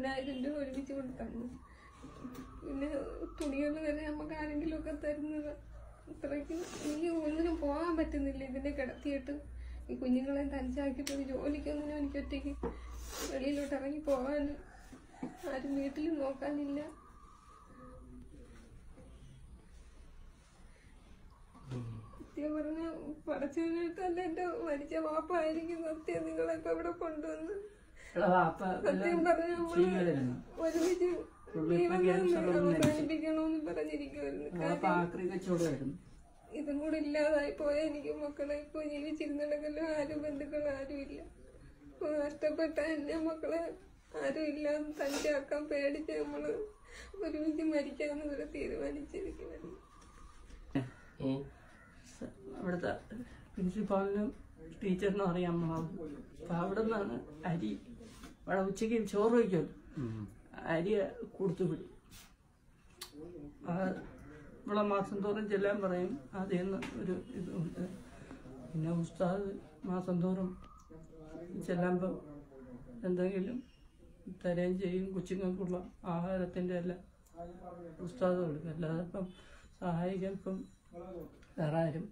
പതിനായിരം രൂപ ഒരുമിച്ച് കൊണ്ട് തന്നു പിന്നെ തുണികൾ വരെ നമുക്ക് ആരെങ്കിലും ഒക്കെ തരുന്നത് അത്രയ്ക്കും എനിക്ക് ഒന്നിനും പോകാൻ പറ്റുന്നില്ല ഇതിനെ കിടത്തിയിട്ട് ഈ കുഞ്ഞുങ്ങളെ തനിച്ചാക്കിയിട്ട് ഒരു ജോലിക്കൊന്നിനും എനിക്ക് ഒറ്റയ്ക്ക് വെളിയിലോട്ട് ഇറങ്ങി പോകാൻ ആരും വീട്ടിൽ നോക്കാനില്ല സത്യം പറഞ്ഞ പടച്ചവനായിട്ടല്ല എന്റെ മരിച്ച വാപ്പായിരിക്കും സത്യം നിങ്ങളൊക്കെ ഇവിടെ കൊണ്ടുവന്ന് എടാ, വാപ്പ സത്യം പറഞ്ഞ നമ്മള് ചെയ്യുമായിരുന്നു ഒരുമിച്ച് പുള്ളി ഇപ്പൊ ജീവൻ ക്യാൻസർ വന്ന് മരിച്ചു. അവസാനിപ്പിക്കണമെന്ന് പറഞ്ഞിരിക്കുമായിരുന്നു വാപ്പ ആക്രി കച്ചവടമായിരുന്നു ഇതും കൂടെ ഇല്ലാതായി പോയ എനിക്ക് മക്കളെ ഇപ്പൊ ജീവിച്ചിരുന്നിടക്കല്ലോ ആരും ബന്ധുക്കൾ ആരും ഇല്ല ഇപ്പൊ നഷ്ടപ്പെട്ട എന്റെ മക്കളെ ആരും ഇല്ലാതെ തനിച്ചാക്കാൻ പേടിച്ച് നമ്മള് ഒരുമിച്ച് മരിക്കാന്ന് ഇവിടെ തീരുമാനിച്ചിരിക്കുമായിരുന്നു ഉം. സ- അവിടുത്തെ പ്രിൻസിപ്പാളിനും ടീച്ചറിനും അറിയാം നമ്മളത് അപ്പൊ അവിടെ നിന്നാണ് അരി അവിടെ ഉച്ചയ്ക്ക് ചോറ് വയ്ക്കുമല്ലോ അരി കൊടുത്തു വിടും ആ ഇവിടെ മാസം തോറും ചെല്ലാൻ പറയും അതിൽ നിന്ന് ഒരു ഇതുണ്ട് പിന്നെ ഉസ്താദ് മാസം തോറും ചെല്ലുമ്പോൾ എന്തെങ്കിലും തരുകയും ചെയ്യും കൊച്ചുങ്ങൾക്കുള്ള ആഹാരത്തിൻ്റെ എല്ലാം ഉസ്താദ് കൊടുക്കും അല്ലാതെ ഇപ്പം സഹായിക്കാൻ ഇപ്പം വേറെ ആരും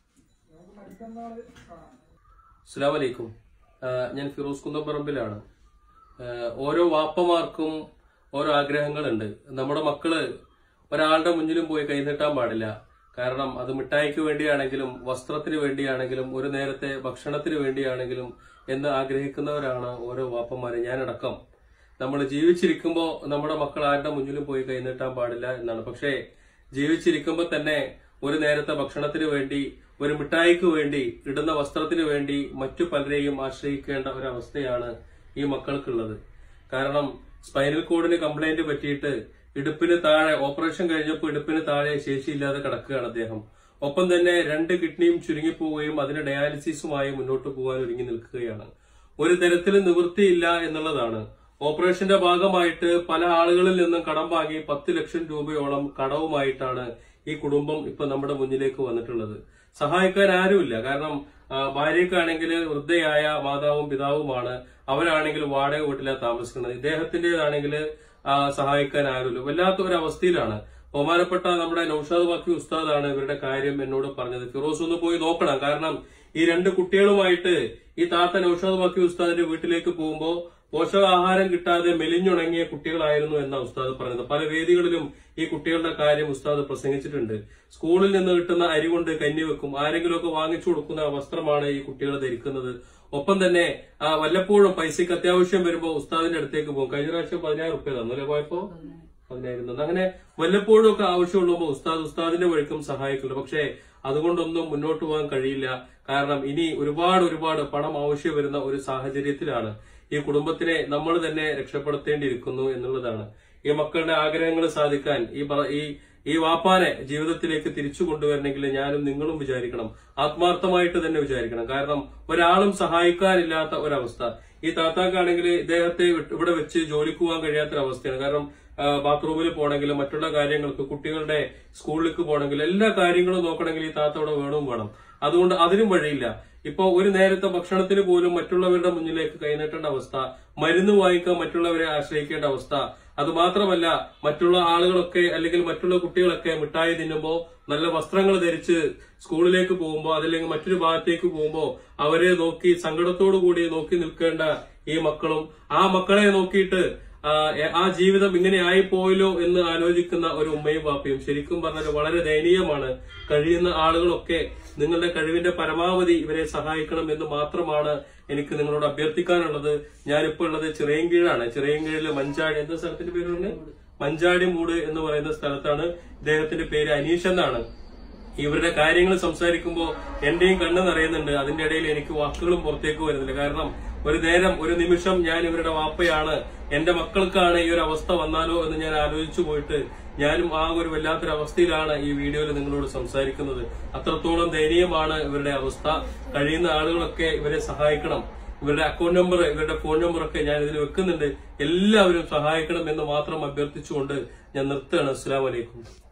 അസ്സലാമു അലൈക്കും ആ, ഞാൻ ഫിറോസ് കുന്നപ്പറമ്പിലാണ് ആ, ഓരോ വാപ്പമാർക്കും ഓരോ ആഗ്രഹങ്ങളുണ്ട് നമ്മുടെ മക്കള് ഒരാളുടെ മുന്നിലും പോയി കൈനീട്ടാൻ പാടില്ല കാരണം അത് മിഠായിക്ക് വേണ്ടിയാണെങ്കിലും വസ്ത്രത്തിന് വേണ്ടിയാണെങ്കിലും ഒരു നേരത്തെ ഭക്ഷണത്തിന് വേണ്ടിയാണെങ്കിലും എന്ന് ആഗ്രഹിക്കുന്നവരാണ് ഓരോ വാപ്പന്മാരെ ഞാനടക്കം നമ്മൾ ജീവിച്ചിരിക്കുമ്പോൾ നമ്മുടെ മക്കൾ ആരുടെ മുന്നിലും പോയി കൈനീട്ടാൻ പാടില്ല എന്നാണ് പക്ഷേ ജീവിച്ചിരിക്കുമ്പോൾ തന്നെ ഒരു നേരത്തെ ഭക്ഷണത്തിന് വേണ്ടി ഒരു മിഠായിക്ക് വേണ്ടി ഇടുന്ന വസ്ത്രത്തിന് വേണ്ടി മറ്റു പലരെയും ആശ്രയിക്കേണ്ട ഒരവസ്ഥയാണ് ഈ മക്കൾക്കുള്ളത് കാരണം സ്പൈനൽ കോഡിന് കംപ്ലൈന്റ് പറ്റിയിട്ട് ഇടുപ്പിന് താഴെ ഓപ്പറേഷൻ കഴിഞ്ഞപ്പോൾ ഇടുപ്പിന് താഴെ ശേഷിയില്ലാതെ കിടക്കുകയാണ് അദ്ദേഹം ഒപ്പം തന്നെ രണ്ട് കിഡ്നിയും ചുരുങ്ങിപ്പോവുകയും അതിന് ഡയാലിസിസുമായി മുന്നോട്ട് പോകാൻ ഒരുങ്ങി നിൽക്കുകയാണ് ഒരു തരത്തിലും നിവൃത്തിയില്ല എന്നുള്ളതാണ് ഓപ്പറേഷന്റെ ഭാഗമായിട്ട് പല ആളുകളിൽ നിന്നും കടം വാങ്ങി പത്ത് ലക്ഷം രൂപയോളം കടവുമായിട്ടാണ് ഈ കുടുംബം ഇപ്പൊ നമ്മുടെ മുന്നിലേക്ക് വന്നിട്ടുള്ളത് സഹായിക്കാൻ ആരുമില്ല കാരണം ആ, ഭാര്യക്കാണെങ്കിൽ വൃദ്ധയായ മാതാവും പിതാവുമാണ് അവരാണെങ്കിൽ വാടക വീട്ടിലാണ് താമസിക്കുന്നത് ഇദ്ദേഹത്തിന്റേതാണെങ്കിൽ സഹായിക്കാൻ ആരുമില്ല വല്ലാത്ത ഒരു അവസ്ഥയിലാണ് ബഹുമാനപ്പെട്ട നമ്മുടെ നൌഷാദ് ബാക്കി ഉസ്താദാണ് ഇവരുടെ കാര്യം എന്നോട് പറഞ്ഞത് ഫിറോസ് ഒന്ന് പോയി നോക്കണം കാരണം ഈ രണ്ട് കുട്ടികളുമായിട്ട് ഈ താത്ത നൌഷാദ് ബാക്കി ഉസ്താദിന്റെ വീട്ടിലേക്ക് പോകുമ്പോൾ പോഷകാഹാരം കിട്ടാതെ മെലിഞ്ഞുണങ്ങിയ കുട്ടികളായിരുന്നു എന്ന ഉസ്താദ് പറഞ്ഞത് പല വേദികളിലും ഈ കുട്ടികളുടെ കാര്യം ഉസ്താദ് പ്രസംഗിച്ചിട്ടുണ്ട് സ്കൂളിൽ നിന്ന് കിട്ടുന്ന അരി കൊണ്ട് കഞ്ഞി വെക്കും ആരെങ്കിലുമൊക്കെ വാങ്ങിച്ചു കൊടുക്കുന്ന വസ്ത്രമാണ് ഈ കുട്ടികൾ ധരിക്കുന്നത് ഒപ്പം തന്നെ ആ, വല്ലപ്പോഴും പൈസക്ക് അത്യാവശ്യം വരുമ്പോൾ ഉസ്താദിന്റെ അടുത്തേക്ക് പോകും കഴിഞ്ഞ പ്രാവശ്യം പതിനായിരം റുപ്യ തന്നു അല്ലെ പോയപ്പോ പതിനായിരം തന്നു അങ്ങനെ വല്ലപ്പോഴും ഒക്കെ ആവശ്യമുള്ളപ്പോൾ ഉസ്താദ് ഉസ്താദിന്റെ വഴിക്കും സഹായിക്കുന്നുണ്ട് പക്ഷേ അതുകൊണ്ടൊന്നും മുന്നോട്ട് പോകാൻ കഴിയില്ല കാരണം ഇനി ഒരുപാട് ഒരുപാട് പണം ആവശ്യം വരുന്ന ഒരു സാഹചര്യത്തിലാണ് ഈ കുടുംബത്തിനെ നമ്മൾ തന്നെ രക്ഷപ്പെടുത്തേണ്ടിയിരിക്കുന്നു എന്നുള്ളതാണ് ഈ മക്കളുടെ ആഗ്രഹങ്ങൾ സാധിക്കാൻ ഈ പറ- ഈ ഈ വാപ്പാനെ ജീവിതത്തിലേക്ക് തിരിച്ചു കൊണ്ടുവരണമെങ്കിൽ ഞാനും നിങ്ങളും വിചാരിക്കണം ആത്മാർത്ഥമായിട്ട് തന്നെ വിചാരിക്കണം കാരണം ഒരാളും സഹായിക്കാനില്ലാത്ത ഒരവസ്ഥ ഈ താത്താക്കാണെങ്കിൽ ഇദ്ദേഹത്തെ വിട്ട് ഇവിടെ വെച്ച് ജോലിക്ക് പോകാൻ കഴിയാത്തൊരവസ്ഥയാണ് കാരണം ആ, ബാത്റൂമിൽ പോകണമെങ്കിൽ മറ്റുള്ള കാര്യങ്ങൾക്ക് കുട്ടികളുടെ സ്കൂളിലേക്ക് പോകണമെങ്കിൽ എല്ലാ കാര്യങ്ങളും നോക്കണമെങ്കിൽ ഈ താത്ത ഇവിടെ വേണവും വേണം അതുകൊണ്ട് അതിനും വഴിയില്ല ഇപ്പൊ ഒരു നേരത്തെ ഭക്ഷണത്തിന് പോലും മറ്റുള്ളവരുടെ മുന്നിലേക്ക് കൈനീട്ടേണ്ട അവസ്ഥ മരുന്ന് വാങ്ങിക്കാൻ മറ്റുള്ളവരെ ആശ്രയിക്കേണ്ട അവസ്ഥ അത് മാത്രമല്ല മറ്റുള്ള ആളുകളൊക്കെ അല്ലെങ്കിൽ മറ്റുള്ള കുട്ടികളൊക്കെ മിഠായി തിന്നുമ്പോൾ നല്ല വസ്ത്രങ്ങൾ ധരിച്ച് സ്കൂളിലേക്ക് പോകുമ്പോൾ അതല്ലെങ്കിൽ മറ്റൊരു ഭാഗത്തേക്ക് പോകുമ്പോൾ അവരെ നോക്കി സങ്കടത്തോടു കൂടി നോക്കി നിൽക്കേണ്ട ഈ മക്കളും ആ മക്കളെ നോക്കിയിട്ട് ആ, എ- ആ ജീവിതം ഇങ്ങനെ ആയിപ്പോയല്ലോ എന്ന് ആലോചിക്കുന്ന ഒരു ഉമ്മയും പാപ്പയും ശരിക്കും പറഞ്ഞാൽ വളരെ ദയനീയമാണ് കഴിയുന്ന ആളുകളൊക്കെ നിങ്ങളുടെ കഴിവിന്റെ പരമാവധി ഇവരെ സഹായിക്കണം എന്ന് മാത്രമാണ് എനിക്ക് നിങ്ങളോട് അഭ്യർത്ഥിക്കാനുള്ളത് ഞാനിപ്പോൾ ഉള്ളത് ചിറയൻകീഴാണ് ചിറയൻകീഴിലെ മഞ്ചാടി എന്താ സ്ഥലത്തിന്റെ പേര് പറഞ്ഞേ മഞ്ചാടി മൂട് എന്ന് പറയുന്ന സ്ഥലത്താണ് ഇദ്ദേഹത്തിന്റെ പേര് അനീഷ് എന്നാണ് ഇവരുടെ കാര്യങ്ങൾ സംസാരിക്കുമ്പോൾ എന്റെയും കണ്ണ് നിറയുന്നുണ്ട് അതിന്റെ ഇടയിൽ എനിക്ക് വാക്കുകളും പുറത്തേക്ക് വരുന്നില്ല കാരണം ഒരു നേരം ഒരു നിമിഷം ഞാൻ ഇവരുടെ വാപ്പയാണ് എന്റെ മക്കൾക്കാണ് ഈ ഒരു അവസ്ഥ വന്നാലോ എന്ന് ഞാൻ ആലോചിച്ചു പോയിട്ട് ഞാനും ആ ഒരു വല്ലാത്തൊരു അവസ്ഥയിലാണ് ഈ വീഡിയോയിൽ നിങ്ങളോട് സംസാരിക്കുന്നത് അത്രത്തോളം ദയനീയമാണ് ഇവരുടെ അവസ്ഥ കഴിയുന്ന ആളുകളൊക്കെ ഇവരെ സഹായിക്കണം ഇവരുടെ അക്കൗണ്ട് നമ്പർ ഇവരുടെ ഫോൺ നമ്പർ ഒക്കെ ഞാൻ ഇതിൽ വെക്കുന്നുണ്ട് എല്ലാവരും സഹായിക്കണം എന്ന് മാത്രം അഭ്യർത്ഥിച്ചുകൊണ്ട് ഞാൻ നിർത്തുകയാണ് അസ്സലാമലൈക്കും